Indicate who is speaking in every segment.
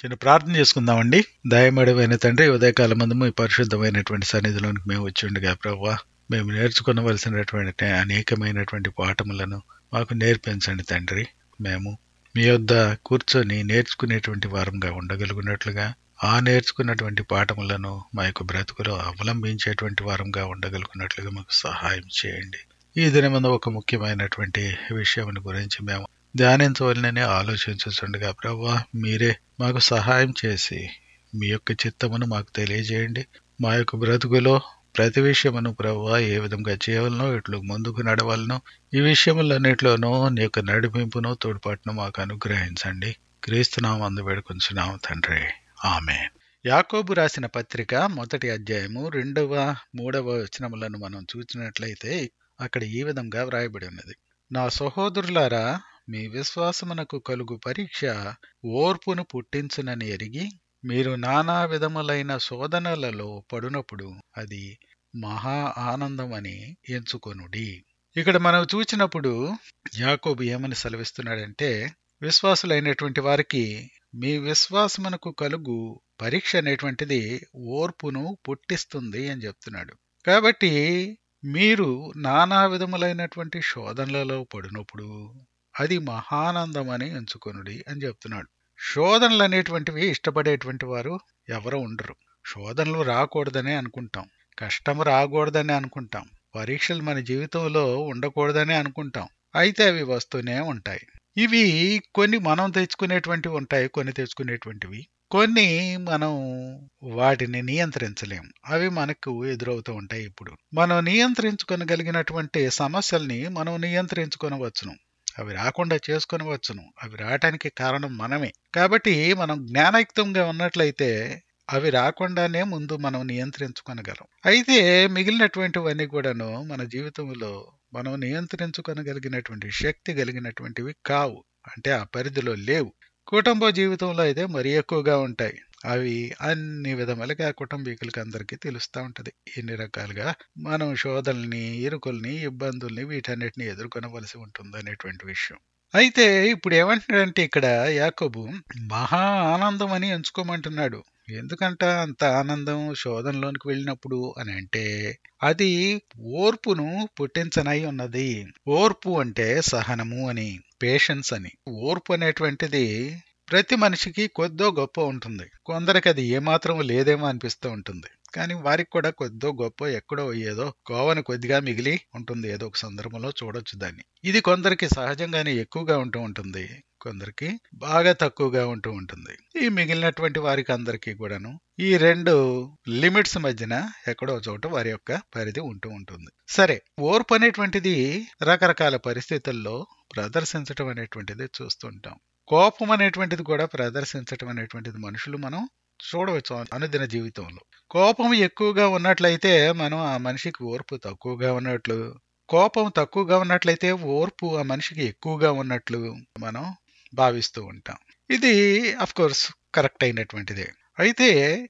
Speaker 1: చిన్న ప్రార్థన చేసుకుందామండి దయమడమైన తండ్రి ఉదయకాలం ముందు మీ పరిశుద్ధమైనటువంటి సన్నిధిలోనికి మేము వచ్చి ఉండగా ప్రభా మేము నేర్చుకునవలసినటువంటి అనేకమైనటువంటి పాఠములను మాకు నేర్పించండి తండ్రి మేము మీ యొద్ద కూర్చొని నేర్చుకునేటువంటి వారంగా ఉండగలుగునట్లుగా ఆ నేర్చుకున్నటువంటి పాఠములను మా యొక్క బ్రతుకులో అవలంబించేటువంటి వారంగా ఉండగలుగునట్లుగా మాకు సహాయం చేయండి ఈ దినమందు ఒక ముఖ్యమైనటువంటి విషయం గురించి మేము ధ్యానించవలనని ఆలోచించుండగా ప్రభా మీరే మాకు సహాయం చేసి మీ యొక్క చిత్తమును మాకు తెలియజేయండి మా యొక్క బ్రతుకులో ప్రతి విషయమును ప్రభా ఏ విధంగా చేయవలనో ఇట్లు ముందుకు నడవలనో ఈ విషయములన్నిటిలోనూ నీ యొక్క నడిపింపును తోడ్పాటును మాకు అనుగ్రహించండి క్రీస్తునామం అందు వేడుకొంచున్నాము తండ్రి ఆమె యాకోబు రాసిన పత్రిక మొదటి అధ్యాయము రెండవ మూడవ వచనములను మనం చూసినట్లయితే అక్కడ ఈ విధంగా వ్రాయబడి ఉన్నది నా సహోదరులారా మీ విశ్వాసమునకు కలుగు పరీక్ష ఓర్పును పుట్టించునని ఎరిగి మీరు నానా విధములైన శోధనలలో పడునప్పుడు అది మహా ఆనందమని ఎంచుకొనుడి ఇక్కడ మనం చూచినప్పుడు యాకోబు ఏమని సెలవిస్తున్నాడంటే విశ్వాసులైనటువంటి వారికి మీ విశ్వాసమునకు కలుగు పరీక్ష అనేటువంటిది ఓర్పును పుట్టిస్తుంది అని చెప్తున్నాడు కాబట్టి మీరు నానా విధములైనటువంటి శోధనలలో పడినప్పుడు అది మహానందమని ఎంచుకొనుడి అని చెప్తున్నాడు శోధనలు అనేటువంటివి ఇష్టపడేటువంటి వారు ఎవరు ఉండరు శోధనలు రాకూడదనే అనుకుంటాం కష్టం రాకూడదని అనుకుంటాం పరీక్షలు మన జీవితంలో ఉండకూడదనే అనుకుంటాం అయితే అవి వస్తూనే ఉంటాయి ఇవి కొన్ని మనం తెచ్చుకునేటువంటివి ఉంటాయి కొన్ని తెచ్చుకునేటువంటివి కొన్ని మనం వాటిని నియంత్రించలేం అవి మనకు ఎదురవుతూ ఉంటాయి ఇప్పుడు మనం నియంత్రించుకోగలిగినటువంటి సమస్యల్ని మనం నియంత్రించుకొనవచ్చును అవి రాకుండా చేసుకొనవచ్చును అవి రావటానికి కారణం మనమే కాబట్టి మనం జ్ఞానయుక్తంగా ఉన్నట్లయితే అవి రాకుండానే ముందు మనం నియంత్రించుకొనగలం అయితే మిగిలినటువంటివన్నీ కూడాను మన జీవితంలో మనం నియంత్రించుకొనగలిగినటువంటి శక్తి కలిగినటువంటివి కావు అంటే ఆ పరిధిలో లేవు కుటుంబ జీవితంలో అయితే మరీ ఎక్కువగా ఉంటాయి అవి అన్ని విధములుగా కుటుంబీకులకి అందరికీ తెలుస్తూ ఉంటది ఎన్ని రకాలుగా మనం శోధనల్ని ఇరుకుల్ని ఇబ్బందుల్ని వీటన్నిటిని ఎదుర్కొనవలసి ఉంటుంది అనేటువంటి విషయం అయితే ఇప్పుడు ఏమంటున్నాడంటే ఇక్కడ యాకోబు మహా ఆనందం అని ఎంచుకోమంటున్నాడు ఎందుకంట అంత ఆనందం శోధనలోనికి వెళ్ళినప్పుడు అని అంటే అది ఓర్పును పుట్టించనై ఉన్నది ఓర్పు అంటే సహనము అని పేషెన్స్ అని ఓర్పు అనేటువంటిది ప్రతి మనిషికి కొద్దో గొప్ప ఉంటుంది కొందరికి అది ఏమాత్రం లేదేమో అనిపిస్తూ ఉంటుంది కానీ వారికి కూడా కొద్దో గొప్ప ఎక్కడో ఏదో కోవని కొద్దిగా మిగిలి ఉంటుంది ఏదో ఒక సందర్భంలో చూడొచ్చు దాన్ని ఇది కొందరికి సహజంగానే ఎక్కువగా ఉంటూ ఉంటుంది కొందరికి బాగా తక్కువగా ఉంటూ ఉంటుంది ఈ మిగిలినటువంటి వారికి అందరికీ కూడాను ఈ రెండు లిమిట్స్ మధ్యన ఎక్కడో చోట వారి యొక్క పరిధి ఉంటూ ఉంటుంది సరే ఓర్పు అనేటువంటిది రకరకాల పరిస్థితుల్లో ప్రదర్శించటం అనేటువంటిది చూస్తుంటాం కోపం అనేటువంటిది కూడా ప్రదర్శించటం అనేటువంటిది మనుషులు మనం చూడవచ్చు అనుదిన జీవితంలో కోపం ఎక్కువగా ఉన్నట్లయితే మనం ఆ మనిషికి ఓర్పు తక్కువగా ఉన్నట్లు కోపం తక్కువగా ఉన్నట్లయితే ఓర్పు ఆ మనిషికి ఎక్కువగా ఉన్నట్లు మనం భావిస్తూ ఉంటాం ఇది అఫ్ కోర్స్ కరెక్ట్ అయినటువంటిదే అయితే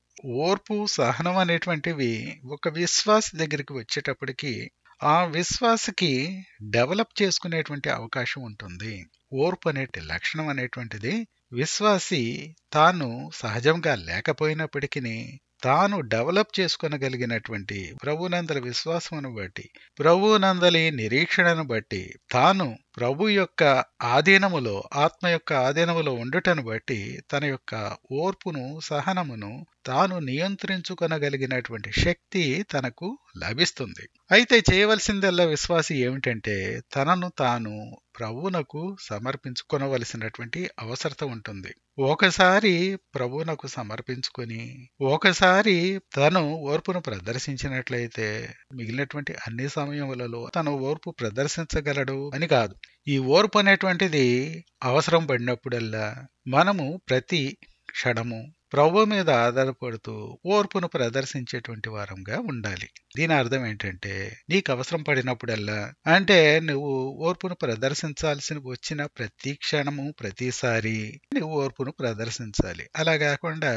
Speaker 1: ఓర్పు సహనం అనేటువంటివి ఒక విశ్వాస దగ్గరికి వచ్చేటప్పటికి ఆ విశ్వాసకి డెవలప్ చేసుకునేటువంటి అవకాశం ఉంటుంది ఓర్పు అనే లక్షణం అనేటువంటిది విశ్వాసి తాను సహజంగా లేకపోయినప్పటికీ తాను డెవలప్ చేసుకొనగలిగినటువంటి ప్రభునందల విశ్వాసమును బట్టి ప్రభునందలి నిరీక్షణను బట్టి తాను ప్రభు యొక్క ఆధీనములో ఆత్మ యొక్క ఆధీనములో ఉండుటను బట్టి తన యొక్క ఓర్పును సహనమును తాను నియంత్రించుకొనగలిగినటువంటి శక్తి తనకు లభిస్తుంది అయితే చేయవలసిందల్లా విశ్వాసి ఏమిటంటే తనను తాను ప్రభువునకు సమర్పించుకొనవలసినటువంటి అవసరత ఉంటుంది ఒకసారి ప్రభువునకు సమర్పించుకొని ఒకసారి తను ఓర్పును ప్రదర్శించినట్లయితే మిగిలినటువంటి అన్ని సమయములలో తను ఓర్పు ప్రదర్శించగలడు అని కాదు ఈ ఓర్పు అనేటువంటిది అవసరం పడినప్పుడల్లా మనము ప్రతి క్షణము ప్రభు మీద ఆధారపడుతూ ఓర్పును ప్రదర్శించేటువంటి వారంగా ఉండాలి దీని అర్థం ఏంటంటే నీకు అవసరం పడినప్పుడల్లా అంటే నువ్వు ఓర్పును ప్రదర్శించాల్సి వచ్చిన ప్రతి క్షణము ప్రతిసారి నువ్వు ఓర్పును ప్రదర్శించాలి అలా కాకుండా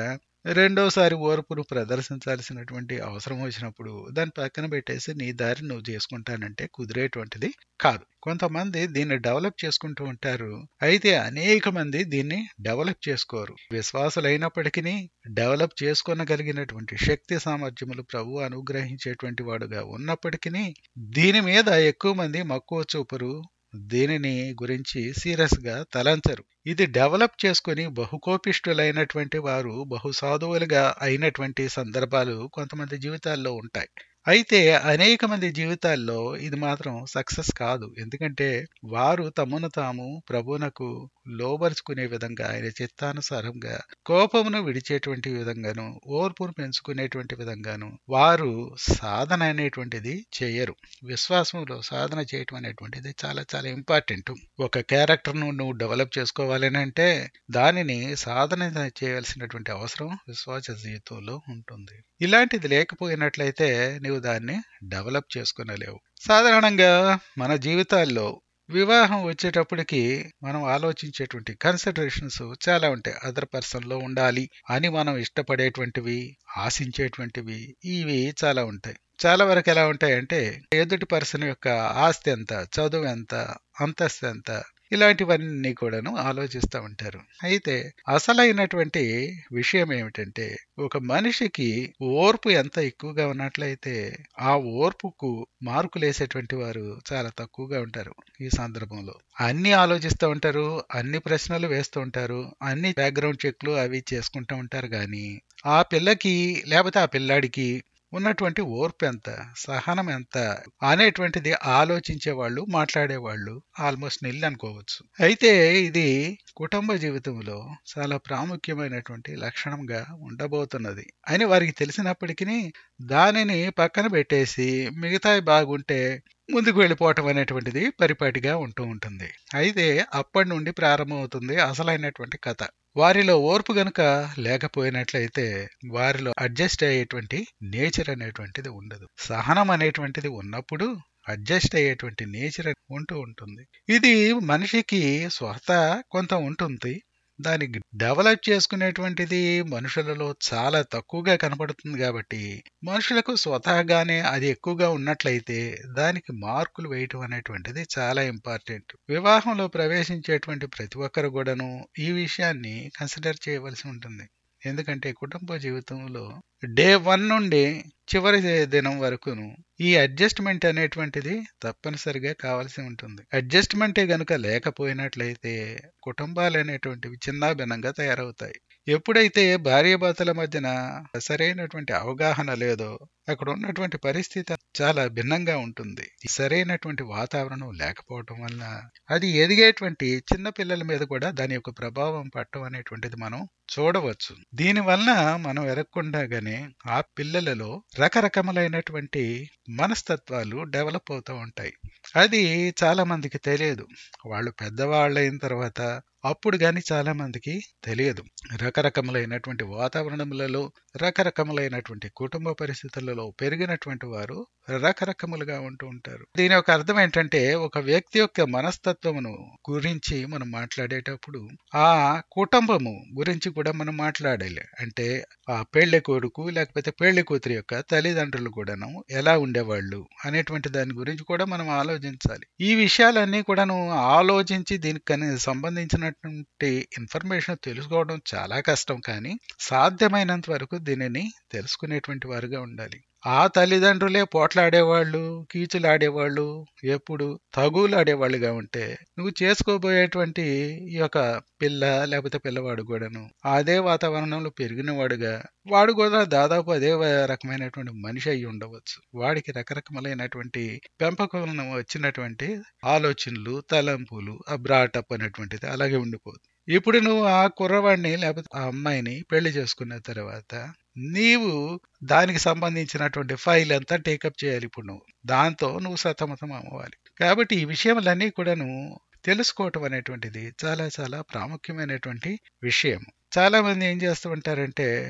Speaker 1: రెండోసారి ఓర్పును ప్రదర్శించాల్సినటువంటి అవసరం వచ్చినప్పుడు దాన్ని పక్కన పెట్టేసి నీ దారి నువ్వు చేసుకుంటానంటే కుదిరేటువంటిది కాదు కొంతమంది దీన్ని డెవలప్ చేసుకుంటూ ఉంటారు అయితే అనేక మంది దీన్ని డెవలప్ చేసుకోరు విశ్వాసులైనప్పటికీ డెవలప్ చేసుకొనగలిగినటువంటి శక్తి సామర్థ్యములు ప్రభు అనుగ్రహించేటువంటి వాడుగా ఉన్నప్పటికీ దీని మీద ఎక్కువ మంది మక్కువ చూపరు దీనిని గురించి సీరియస్ గా తలంచరు ఇది డెవలప్ చేసుకుని బహుకోపిష్టులైనటువంటి వారు బహు సాధువులుగా అయినటువంటి సందర్భాలు కొంతమంది జీవితాల్లో ఉంటాయి అయితే అనేక మంది జీవితాల్లో ఇది మాత్రం సక్సెస్ కాదు ఎందుకంటే వారు తమను తాము ప్రభునకు లోబరుచుకునే విధంగా ఆయన చిత్తానుసారంగా కోపమును విడిచేటువంటి విధంగాను ఓర్పును పెంచుకునేటువంటి విధంగాను వారు సాధన అనేటువంటిది చేయరు విశ్వాసంలో సాధన చేయటం అనేటువంటిది చాలా చాలా ఇంపార్టెంట్ ఒక క్యారెక్టర్ను నువ్వు డెవలప్ చేసుకోవాలని అంటే దానిని సాధన చేయవలసినటువంటి అవసరం విశ్వాస జీవితంలో ఉంటుంది ఇలాంటిది లేకపోయినట్లయితే నీవు దాన్ని డెవలప్ చేసుకునలేవు సాధారణంగా మన జీవితాల్లో వివాహం వచ్చేటప్పటికి మనం ఆలోచించేటువంటి కన్సిడరేషన్స్ చాలా ఉంటాయి అదర్ పర్సన్ లో ఉండాలి అని మనం ఇష్టపడేటువంటివి ఆశించేటువంటివి ఇవి చాలా ఉంటాయి చాలా వరకు ఎలా ఉంటాయంటే ఎదుటి పర్సన్ యొక్క ఆస్తి ఎంత చదువు ఎంత అంతస్తు ఎంత ఇలాంటివన్నీ కూడాను ఆలోచిస్తూ ఉంటారు అయితే అసలైనటువంటి విషయం ఏమిటంటే ఒక మనిషికి ఓర్పు ఎంత ఎక్కువగా ఉన్నట్లయితే ఆ ఓర్పుకు మార్కులు వేసేటువంటి వారు చాలా తక్కువగా ఉంటారు ఈ సందర్భంలో అన్ని ఆలోచిస్తూ ఉంటారు అన్ని ప్రశ్నలు వేస్తూ ఉంటారు అన్ని బ్యాక్గ్రౌండ్ చెక్లు అవి చేసుకుంటూ ఉంటారు కానీ ఆ పిల్లకి లేకపోతే ఆ పిల్లాడికి ఉన్నటువంటి ఓర్పు ఎంత సహనం ఎంత అనేటువంటిది ఆలోచించే వాళ్ళు మాట్లాడేవాళ్ళు ఆల్మోస్ట్ నిల్ అనుకోవచ్చు అయితే ఇది కుటుంబ జీవితంలో చాలా ప్రాముఖ్యమైనటువంటి లక్షణంగా ఉండబోతున్నది అని వారికి తెలిసినప్పటికీ దానిని పక్కన పెట్టేసి మిగతాయి బాగుంటే ముందుకు వెళ్ళిపోవటం అనేటువంటిది పరిపాటిగా ఉంటూ ఉంటుంది అయితే అప్పటి నుండి ప్రారంభమవుతుంది అసలైనటువంటి కథ వారిలో ఓర్పు గనుక లేకపోయినట్లయితే వారిలో అడ్జస్ట్ అయ్యేటువంటి నేచర్ అనేటువంటిది ఉండదు సహనం అనేటువంటిది ఉన్నప్పుడు అడ్జస్ట్ అయ్యేటువంటి నేచర్ ఉంటూ ఉంటుంది ఇది మనిషికి స్వత కొంత ఉంటుంది దానికి డెవలప్ చేసుకునేటువంటిది మనుషులలో చాలా తక్కువగా కనపడుతుంది కాబట్టి మనుషులకు స్వతహాగానే అది ఎక్కువగా ఉన్నట్లయితే దానికి మార్కులు వేయటం అనేటువంటిది చాలా ఇంపార్టెంట్ వివాహంలో ప్రవేశించేటువంటి ప్రతి ఒక్కరు కూడాను ఈ విషయాన్ని కన్సిడర్ చేయవలసి ఉంటుంది ఎందుకంటే కుటుంబ జీవితంలో డే వన్ నుండి చివరి దినం వరకును ఈ అడ్జస్ట్మెంట్ అనేటువంటిది తప్పనిసరిగా కావాల్సి ఉంటుంది అడ్జస్ట్మెంటే గనుక లేకపోయినట్లయితే కుటుంబాలు అనేటువంటివి చిన్నాభిన్నంగా తయారవుతాయి ఎప్పుడైతే భార్యాభర్తల మధ్యన సరైనటువంటి అవగాహన లేదో అక్కడ ఉన్నటువంటి పరిస్థితి చాలా భిన్నంగా ఉంటుంది సరైనటువంటి వాతావరణం లేకపోవటం వలన అది ఎదిగేటువంటి చిన్న పిల్లల మీద కూడా దాని యొక్క ప్రభావం పట్టడం అనేటువంటిది మనం చూడవచ్చు దీని వలన మనం ఎరగకుండాగానే ఆ పిల్లలలో రకరకములైనటువంటి మనస్తత్వాలు డెవలప్ అవుతూ ఉంటాయి అది చాలా మందికి తెలియదు వాళ్ళు పెద్దవాళ్ళు అయిన తర్వాత అప్పుడు కానీ చాలా మందికి తెలియదు రకరకములైనటువంటి వాతావరణములలో రకరకములైనటువంటి కుటుంబ పరిస్థితులలో పెరిగినటువంటి వారు రకరకములుగా ఉంటూ ఉంటారు దీని యొక్క అర్థం ఏంటంటే ఒక వ్యక్తి యొక్క మనస్తత్వమును గురించి మనం మాట్లాడేటప్పుడు ఆ కుటుంబము గురించి కూడా మనం మాట్లాడాలి అంటే ఆ పెళ్లి కొడుకు లేకపోతే పెళ్లి కూతురు యొక్క తల్లిదండ్రులు కూడాను ఎలా ఉండేవాళ్ళు అనేటువంటి దాని గురించి కూడా మనం ఆలోచించాలి ఈ విషయాలన్నీ కూడాను ఆలోచించి దీనికి సంబంధించినటువంటి ఇన్ఫర్మేషన్ తెలుసుకోవడం చాలా కష్టం కానీ సాధ్యమైనంత వరకు దీనిని తెలుసుకునేటువంటి వారుగా ఉండాలి ఆ తల్లిదండ్రులే పోట్లాడేవాళ్ళు కీచులాడేవాళ్ళు ఎప్పుడు తగులాడేవాళ్ళుగా ఉంటే నువ్వు చేసుకోబోయేటువంటి ఈ యొక్క పిల్ల లేకపోతే పిల్లవాడు కూడాను అదే వాతావరణంలో పెరిగినవాడుగా వాడు కూడా దాదాపు అదే రకమైనటువంటి మనిషి అయి ఉండవచ్చు వాడికి రకరకములైనటువంటి పెంపకం వచ్చినటువంటి ఆలోచనలు తలంపులు ఆ బ్రాటప్ అనేటువంటిది అలాగే ఉండిపోతుంది ఇప్పుడు నువ్వు ఆ కుర్రవాడిని లేకపోతే ఆ అమ్మాయిని పెళ్లి చేసుకున్న తర్వాత నీవు దానికి సంబంధించినటువంటి ఫైల్ అంతా టేకప్ చేయాలి ఇప్పుడు నువ్వు దాంతో నువ్వు సతమతం అవ్వాలి కాబట్టి ఈ విషయములన్నీ కూడాను తెలుసుకోవటం అనేటువంటిది చాలా చాలా ప్రాముఖ్యమైనటువంటి విషయం చాలా మంది ఏం చేస్తూ ఉంటారంటే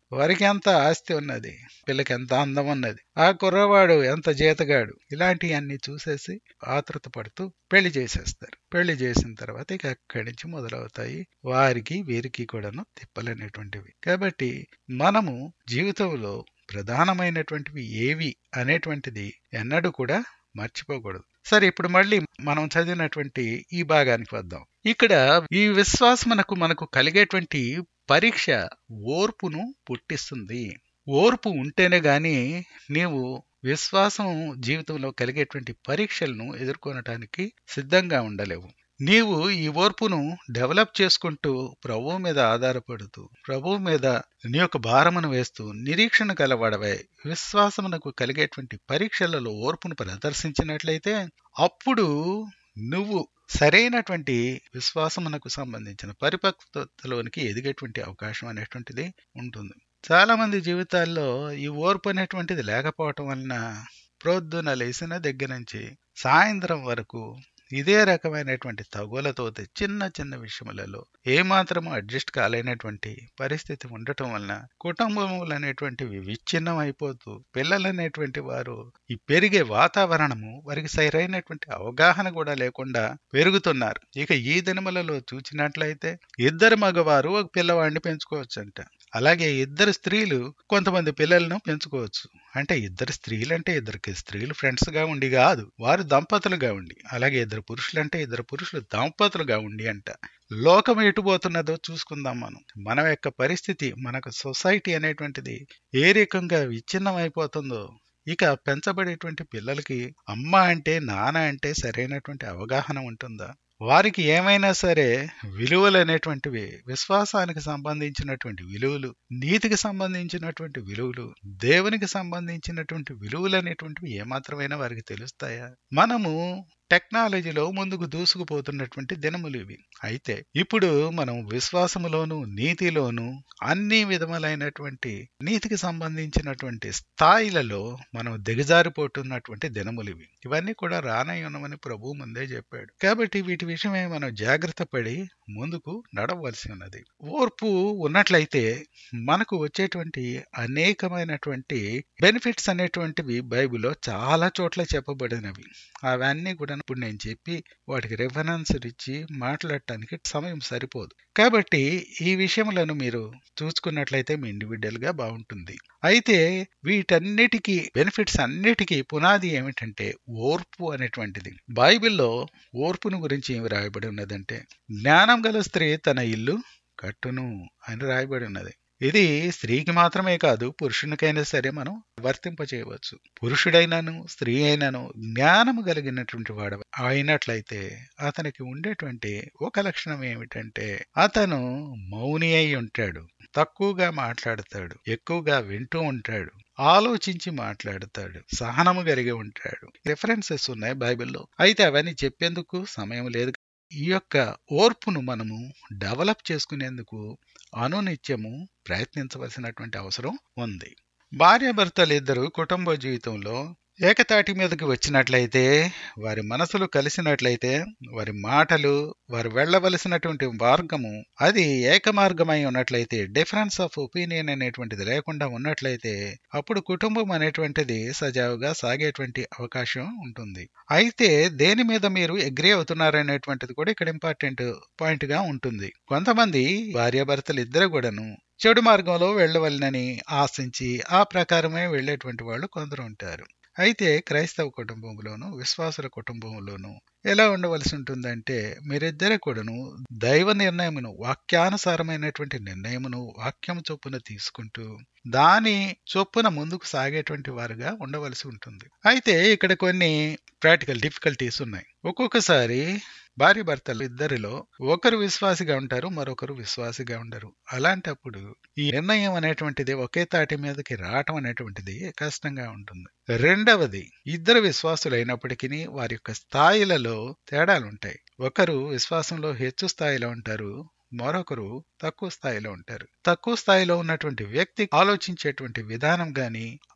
Speaker 1: వారికి ఎంత ఆస్తి ఉన్నది పిల్లకి ఎంత అందం ఉన్నది ఆ కుర్రవాడు ఎంత జీతగాడు ఇలాంటివన్నీ చూసేసి ఆతృత పడుతూ పెళ్లి చేసేస్తారు పెళ్లి చేసిన తర్వాత ఇక అక్కడి నుంచి మొదలవుతాయి వారికి వీరికి కూడాను తిప్పలనేటువంటివి కాబట్టి మనము జీవితంలో ప్రధానమైనటువంటివి ఏవి అనేటువంటిది ఎన్నడూ కూడా మర్చిపోకూడదు సరే ఇప్పుడు మళ్ళీ మనం చదివినటువంటి ఈ భాగానికి వద్దాం ఇక్కడ ఈ విశ్వాసమునకు మనకు కలిగేటువంటి పరీక్ష ఓర్పును పుట్టిస్తుంది ఓర్పు ఉంటేనే గాని నీవు విశ్వాసం జీవితంలో కలిగేటువంటి పరీక్షలను ఎదుర్కొనటానికి సిద్ధంగా ఉండలేవు నీవు ఈ ఓర్పును డెవలప్ చేసుకుంటూ ప్రభువు మీద ఆధారపడుతూ ప్రభువు మీద నీ యొక్క భారమును వేస్తూ నిరీక్షణ కలవడవై విశ్వాసమునకు కలిగేటువంటి పరీక్షలలో ఓర్పును ప్రదర్శించినట్లయితే అప్పుడు నువ్వు సరైనటువంటి విశ్వాసమునకు సంబంధించిన పరిపక్వతలోనికి ఎదిగేటువంటి అవకాశం అనేటువంటిది ఉంటుంది చాలా మంది జీవితాల్లో ఈ ఓర్పు అనేటువంటిది లేకపోవటం వలన ప్రొద్దున లేసిన దగ్గర నుంచి సాయంత్రం వరకు ఇదే రకమైనటువంటి తగులతో చిన్న చిన్న విషయములలో ఏమాత్రము అడ్జస్ట్ కాలేనటువంటి పరిస్థితి ఉండటం వలన కుటుంబములు అనేటువంటివి విచ్ఛిన్నం అయిపోతూ పిల్లలు అనేటువంటి వారు ఈ పెరిగే వాతావరణము వారికి సరైనటువంటి అవగాహన కూడా లేకుండా పెరుగుతున్నారు ఇక ఈ దినములలో చూచినట్లయితే ఇద్దరు మగవారు ఒక పిల్లవాడిని పెంచుకోవచ్చంట అలాగే ఇద్దరు స్త్రీలు కొంతమంది పిల్లలను పెంచుకోవచ్చు అంటే ఇద్దరు స్త్రీలు అంటే ఇద్దరికి స్త్రీలు ఫ్రెండ్స్ గా ఉండి కాదు వారు దంపతులుగా ఉండి అలాగే ఇద్దరు పురుషులు అంటే ఇద్దరు పురుషులు దంపతులుగా ఉండి అంట లోకం ఎటుపోతున్నదో చూసుకుందాం మనం మన యొక్క పరిస్థితి మనకు సొసైటీ అనేటువంటిది ఏ రకంగా విచ్ఛిన్నం అయిపోతుందో ఇక పెంచబడేటువంటి పిల్లలకి అమ్మ అంటే నాన్న అంటే సరైనటువంటి అవగాహన ఉంటుందా వారికి ఏమైనా సరే విలువలు అనేటువంటివి విశ్వాసానికి సంబంధించినటువంటి విలువలు నీతికి సంబంధించినటువంటి విలువలు దేవునికి సంబంధించినటువంటి విలువలు అనేటువంటివి ఏమాత్రమైనా వారికి తెలుస్తాయా మనము టెక్నాలజీలో ముందుకు దూసుకుపోతున్నటువంటి దినములు ఇవి అయితే ఇప్పుడు మనం విశ్వాసములోను నీతిలోను అన్ని విధములైనటువంటి నీతికి సంబంధించినటువంటి స్థాయిలలో మనం దిగజారిపోతున్నటువంటి దినములు ఇవి ఇవన్నీ కూడా రానయ్యున్నమని ప్రభు ముందే చెప్పాడు కాబట్టి వీటి విషయమే మనం జాగ్రత్త పడి ముందుకు నడవలసి ఉన్నది ఓర్పు ఉన్నట్లయితే మనకు వచ్చేటువంటి అనేకమైనటువంటి బెనిఫిట్స్ అనేటువంటివి బైబిల్లో చాలా చోట్ల చెప్పబడినవి అవన్నీ కూడా ఇప్పుడు నేను చెప్పి వాటికి రెఫరెన్స్ ఇచ్చి మాట్లాడటానికి సమయం సరిపోదు కాబట్టి ఈ విషయములను మీరు చూసుకున్నట్లయితే మీ ఇండివిజువల్ గా బాగుంటుంది అయితే వీటన్నిటికీ బెనిఫిట్స్ అన్నిటికీ పునాది ఏమిటంటే ఓర్పు అనేటువంటిది బైబిల్లో ఓర్పును గురించి ఏమి రాయబడి ఉన్నదంటే జ్ఞానం గల స్త్రీ తన ఇల్లు కట్టును అని రాయబడి ఉన్నది ఇది స్త్రీకి మాత్రమే కాదు పురుషునికైనా సరే మనం వర్తింప చేయవచ్చు పురుషుడైనాను స్త్రీ అయినాను జ్ఞానము కలిగినటువంటి వాడు అయినట్లయితే అతనికి ఉండేటువంటి ఒక లక్షణం ఏమిటంటే అతను మౌని అయి ఉంటాడు తక్కువగా మాట్లాడతాడు ఎక్కువగా వింటూ ఉంటాడు ఆలోచించి మాట్లాడతాడు సహనము కలిగి ఉంటాడు రిఫరెన్సెస్ ఉన్నాయి బైబిల్లో అయితే అవన్నీ చెప్పేందుకు సమయం లేదు ఈ యొక్క ఓర్పును మనము డెవలప్ చేసుకునేందుకు అనునిత్యము ప్రయత్నించవలసినటువంటి అవసరం ఉంది భార్యాభర్తలు ఇద్దరు కుటుంబ జీవితంలో ఏకతాటి మీదకి వచ్చినట్లయితే వారి మనసులు కలిసినట్లయితే వారి మాటలు వారు వెళ్ళవలసినటువంటి మార్గము అది ఏక మార్గమై ఉన్నట్లయితే డిఫరెన్స్ ఆఫ్ ఒపీనియన్ అనేటువంటిది లేకుండా ఉన్నట్లయితే అప్పుడు కుటుంబం అనేటువంటిది సజావుగా సాగేటువంటి అవకాశం ఉంటుంది అయితే దేని మీద మీరు అగ్రి అవుతున్నారనేటువంటిది కూడా ఇక్కడ ఇంపార్టెంట్ పాయింట్ గా ఉంటుంది కొంతమంది భార్యాభర్తలు ఇద్దరు కూడాను చెడు మార్గంలో వెళ్ళవలనని ఆశించి ఆ ప్రకారమే వెళ్ళేటువంటి వాళ్ళు కొందరు ఉంటారు అయితే క్రైస్తవ కుటుంబంలోను విశ్వాసుల కుటుంబంలోను ఎలా ఉండవలసి ఉంటుందంటే మీరిద్దరే కూడాను దైవ నిర్ణయమును వాక్యానుసారమైనటువంటి నిర్ణయమును వాక్యం చొప్పున తీసుకుంటూ దాని చొప్పున ముందుకు సాగేటువంటి వారుగా ఉండవలసి ఉంటుంది అయితే ఇక్కడ కొన్ని ప్రాక్టికల్ డిఫికల్టీస్ ఉన్నాయి ఒక్కొక్కసారి భార్య భర్తలు ఇద్దరిలో ఒకరు విశ్వాసిగా ఉంటారు మరొకరు విశ్వాసిగా ఉండరు అలాంటప్పుడు ఈ నిర్ణయం అనేటువంటిది ఒకే తాటి మీదకి రావటం అనేటువంటిది కష్టంగా ఉంటుంది రెండవది ఇద్దరు విశ్వాసులు అయినప్పటికీ వారి యొక్క స్థాయిలలో తేడాలుంటాయి ఒకరు విశ్వాసంలో హెచ్చు స్థాయిలో ఉంటారు మరొకరు తక్కువ స్థాయిలో ఉంటారు తక్కువ స్థాయిలో ఉన్నటువంటి వ్యక్తి ఆలోచించేటువంటి విధానం గాని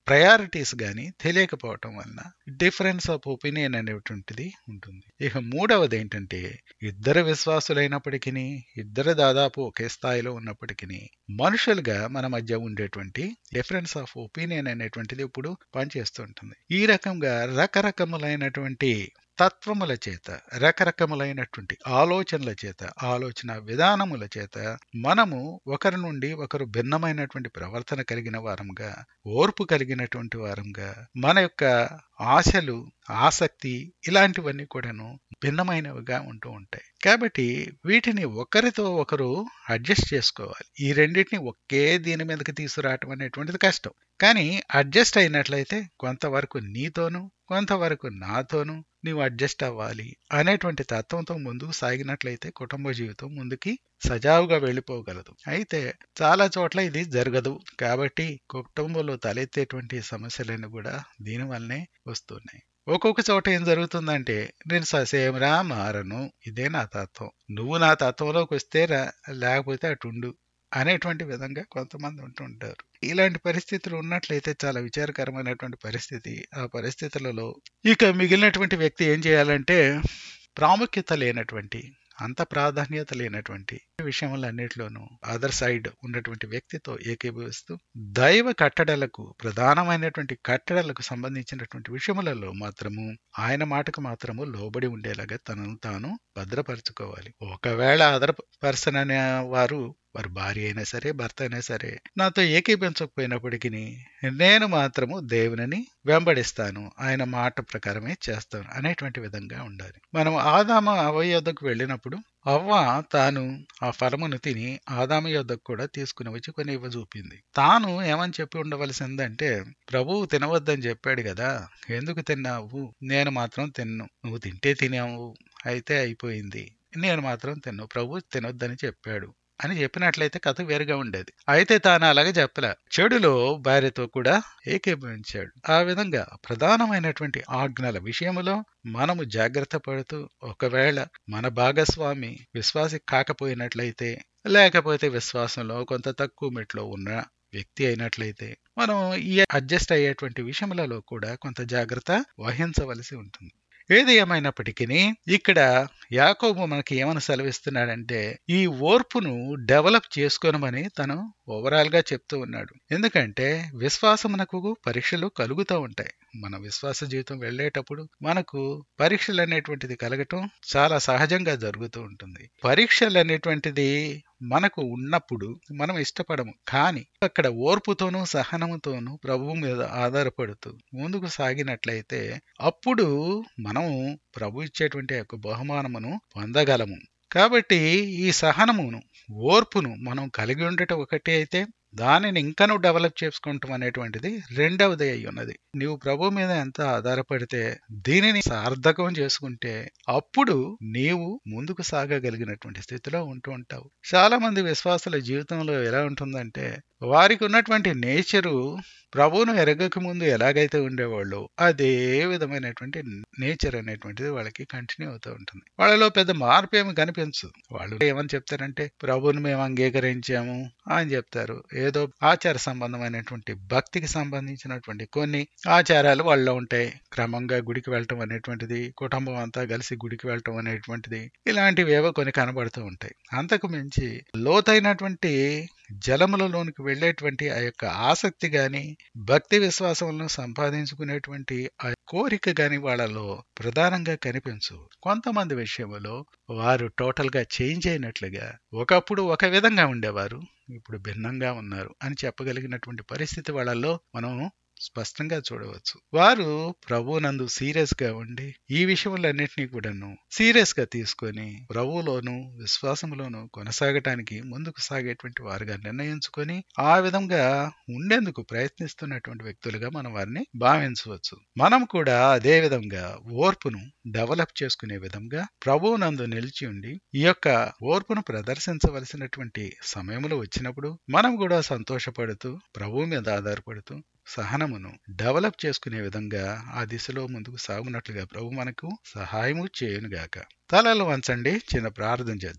Speaker 1: ప్రయారిటీస్ గాని తెలియకపోవటం వలన డిఫరెన్స్ ఆఫ్ ఒపీనియన్ అనేటువంటిది ఉంటుంది ఇక మూడవది ఏంటంటే ఇద్దరు విశ్వాసులైనప్పటికీ ఇద్దరు దాదాపు ఒకే స్థాయిలో ఉన్నప్పటికీ మనుషులుగా మన మధ్య ఉండేటువంటి డిఫరెన్స్ ఆఫ్ ఒపీనియన్ అనేటువంటిది ఇప్పుడు పనిచేస్తుంటుంది ఈ రకంగా రకరకములైనటువంటి తత్వముల చేత రకరకములైనటువంటి ఆలోచనల చేత ఆలోచన విధానముల చేత మనము ఒకరి నుండి ఒకరు భిన్నమైనటువంటి ప్రవర్తన కలిగిన వారంగా ఓర్పు కలిగినటువంటి వారంగా మన యొక్క ఆశలు ఆసక్తి ఇలాంటివన్నీ కూడాను భిన్నమైనవిగా ఉంటూ ఉంటాయి కాబట్టి వీటిని ఒకరితో ఒకరు అడ్జస్ట్ చేసుకోవాలి ఈ రెండింటిని ఒకే దీని మీదకి తీసుకురావటం అనేటువంటిది కష్టం కానీ అడ్జస్ట్ అయినట్లయితే కొంతవరకు నీతోనూ కొంతవరకు నాతోనూ నీవు అడ్జస్ట్ అవ్వాలి అనేటువంటి తత్వంతో ముందుకు సాగినట్లయితే కుటుంబ జీవితం ముందుకి సజావుగా వెళ్ళిపోగలదు అయితే చాలా చోట్ల ఇది జరగదు కాబట్టి కుటుంబంలో తలెత్తేటువంటి సమస్యలన్నీ కూడా దీనివల్లనే వస్తున్నాయి ఒక్కొక్క చోట ఏం జరుగుతుందంటే నేను ససేమరా మారను ఇదే నా తత్వం నువ్వు నా తత్వంలోకి వస్తే రా లేకపోతే అటుండు అనేటువంటి విధంగా కొంతమంది ఉంటుంటారు ఇలాంటి పరిస్థితులు ఉన్నట్లయితే చాలా విచారకరమైనటువంటి పరిస్థితి ఆ పరిస్థితులలో ఇక మిగిలినటువంటి వ్యక్తి ఏం చేయాలంటే ప్రాముఖ్యత లేనటువంటి అంత ప్రాధాన్యత లేనటువంటి విషయములన్నిటిలోనూ అదర్ సైడ్ ఉన్నటువంటి వ్యక్తితో ఏకీభవిస్తూ దైవ కట్టడలకు ప్రధానమైనటువంటి కట్టడలకు సంబంధించినటువంటి విషయములలో మాత్రము ఆయన మాటకు మాత్రము లోబడి ఉండేలాగా తనను తాను భద్రపరచుకోవాలి ఒకవేళ అదర్ పర్సన్ అనే వారు వారి భార్య అయినా సరే భర్త అయినా సరే నాతో ఏకీపించకపోయినప్పటికీ నేను మాత్రము దేవునిని వెంబడిస్తాను ఆయన మాట ప్రకారమే చేస్తాను అనేటువంటి విధంగా ఉండాలి మనం ఆదామ అవ యొద్దకు వెళ్ళినప్పుడు అవ్వ తాను ఆ ఫలమును తిని ఆదామ యొద్దకు కూడా తీసుకుని వచ్చి కొన్ని ఇవ్వ చూపింది తాను ఏమని చెప్పి ఉండవలసిందంటే ప్రభువు తినవద్దని చెప్పాడు కదా ఎందుకు తిన్నావు నేను మాత్రం తిన్ను నువ్వు తింటే తినావు అయితే అయిపోయింది నేను మాత్రం తిన్ను ప్రభు తినొద్దని చెప్పాడు అని చెప్పినట్లయితే కథ వేరుగా ఉండేది అయితే తాను అలాగే చెప్పలే చెడులో భార్యతో కూడా ఏకీభవించాడు ఆ విధంగా ప్రధానమైనటువంటి ఆజ్ఞల విషయములో మనము జాగ్రత్త పడుతూ ఒకవేళ మన భాగస్వామి విశ్వాసి కాకపోయినట్లయితే లేకపోతే విశ్వాసంలో కొంత తక్కువ మెట్లో ఉన్న వ్యక్తి అయినట్లయితే మనం ఈ అడ్జస్ట్ అయ్యేటువంటి విషయములలో కూడా కొంత జాగ్రత్త వహించవలసి ఉంటుంది ఏది ఏమైనప్పటికీ ఇక్కడ యాకోబు మనకి ఏమని సెలవిస్తున్నాడంటే ఈ ఓర్పును డెవలప్ చేసుకోనమని తను ఓవరాల్ గా చెప్తూ ఉన్నాడు ఎందుకంటే విశ్వాసమునకు పరీక్షలు కలుగుతూ ఉంటాయి మన విశ్వాస జీవితం వెళ్ళేటప్పుడు మనకు పరీక్షలు అనేటువంటిది కలగటం చాలా సహజంగా జరుగుతూ ఉంటుంది పరీక్షలు అనేటువంటిది మనకు ఉన్నప్పుడు మనం ఇష్టపడము కానీ అక్కడ ఓర్పుతోనూ సహనముతోనూ ప్రభువు మీద ఆధారపడుతూ ముందుకు సాగినట్లయితే అప్పుడు మనం ప్రభు ఇచ్చేటువంటి యొక్క బహుమానమును పొందగలము కాబట్టి ఈ సహనమును ఓర్పును మనం కలిగి ఉండటం ఒకటి అయితే దానిని ఇంకను డెవలప్ చేసుకుంటాం అనేటువంటిది రెండవది అయి ఉన్నది నీవు ప్రభు మీద ఎంత ఆధారపడితే దీనిని సార్థకం చేసుకుంటే అప్పుడు నీవు ముందుకు సాగగలిగినటువంటి స్థితిలో ఉంటూ ఉంటావు చాలా మంది విశ్వాసుల జీవితంలో ఎలా ఉంటుందంటే వారికి ఉన్నటువంటి నేచరు ప్రభువును ఎరగక ముందు ఎలాగైతే ఉండేవాళ్ళు అదే విధమైనటువంటి నేచర్ అనేటువంటిది వాళ్ళకి కంటిన్యూ అవుతూ ఉంటుంది వాళ్ళలో పెద్ద మార్పు ఏమి కనిపించదు వాళ్ళు ఏమని చెప్తారంటే ప్రభువుని మేము అంగీకరించాము అని చెప్తారు ఏదో ఆచార సంబంధమైనటువంటి భక్తికి సంబంధించినటువంటి కొన్ని ఆచారాలు వాళ్ళలో ఉంటాయి క్రమంగా గుడికి వెళ్ళటం అనేటువంటిది కుటుంబం అంతా కలిసి గుడికి వెళ్ళటం అనేటువంటిది ఇలాంటివి ఏవో కొన్ని కనబడుతూ ఉంటాయి అంతకు మించి లోతైనటువంటి జలములలోనికి వెళ్ళేటువంటి ఆ యొక్క ఆసక్తి గాని భక్తి విశ్వాసములను సంపాదించుకునేటువంటి ఆ కోరిక గాని వాళ్ళలో ప్రధానంగా కనిపించు కొంతమంది విషయంలో వారు టోటల్ గా చేంజ్ అయినట్లుగా ఒకప్పుడు ఒక విధంగా ఉండేవారు ఇప్పుడు భిన్నంగా ఉన్నారు అని చెప్పగలిగినటువంటి పరిస్థితి వాళ్ళల్లో మనం స్పష్టంగా చూడవచ్చు వారు ప్రభువునందు సీరియస్ గా ఉండి ఈ విషయములన్నింటినీ కూడాను సీరియస్ గా తీసుకొని ప్రభువులోను విశ్వాసంలోను కొనసాగటానికి ముందుకు సాగేటువంటి వారుగా నిర్ణయించుకొని ఆ విధంగా ఉండేందుకు ప్రయత్నిస్తున్నటువంటి వ్యక్తులుగా మనం వారిని భావించవచ్చు మనం కూడా అదే విధంగా ఓర్పును డెవలప్ చేసుకునే విధంగా ప్రభువునందు నిలిచి ఉండి ఈ యొక్క ఓర్పును ప్రదర్శించవలసినటువంటి సమయంలో వచ్చినప్పుడు మనం కూడా సంతోషపడుతూ ప్రభువు మీద ఆధారపడుతూ సహనమును డెవలప్ చేసుకునే విధంగా ఆ దిశలో ముందుకు సాగునట్లుగా ప్రభు మనకు సహాయము చేయునుగాక తలలు వంచండి చిన్న ప్రార్థన చేద్దాం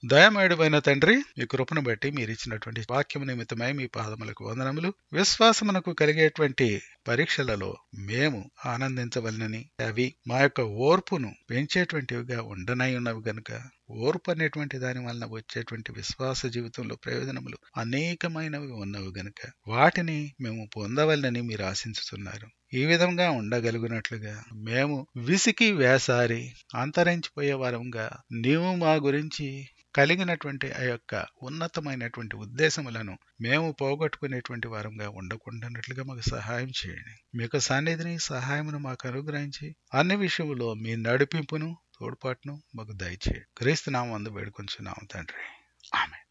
Speaker 1: దయమేడువైన తండ్రి మీ కృపను బట్టి మీరు ఇచ్చినటువంటి వాక్యం నిమిత్తమై మీ పాదములకు వందనములు విశ్వాసమునకు కలిగేటువంటి పరీక్షలలో మేము ఆనందించవలనని అవి మా యొక్క ఓర్పును పెంచేటువంటివిగా ఉండనై ఉన్నవి గనుక ఓర్పు అనేటువంటి దాని వలన వచ్చేటువంటి విశ్వాస జీవితంలో ప్రయోజనములు అనేకమైనవి ఉన్నవి గనుక వాటిని మేము పొందవలనని మీరు ఆశించుతున్నారు ఈ విధంగా ఉండగలుగునట్లుగా మేము విసికి వేసారి అంతరించిపోయే వారంగా నీవు మా గురించి కలిగినటువంటి ఆ యొక్క ఉన్నతమైనటువంటి ఉద్దేశములను మేము పోగొట్టుకునేటువంటి వారంగా ఉండకుండానట్లుగా మాకు సహాయం చేయండి మీకు సన్నిధిని సహాయమును మాకు అనుగ్రహించి అన్ని విషయంలో మీ నడిపింపును తోడ్పాటును మాకు దయచేయండి క్రీస్తు నామందు వేడుకొంచున్నాము తండ్రి ఆమె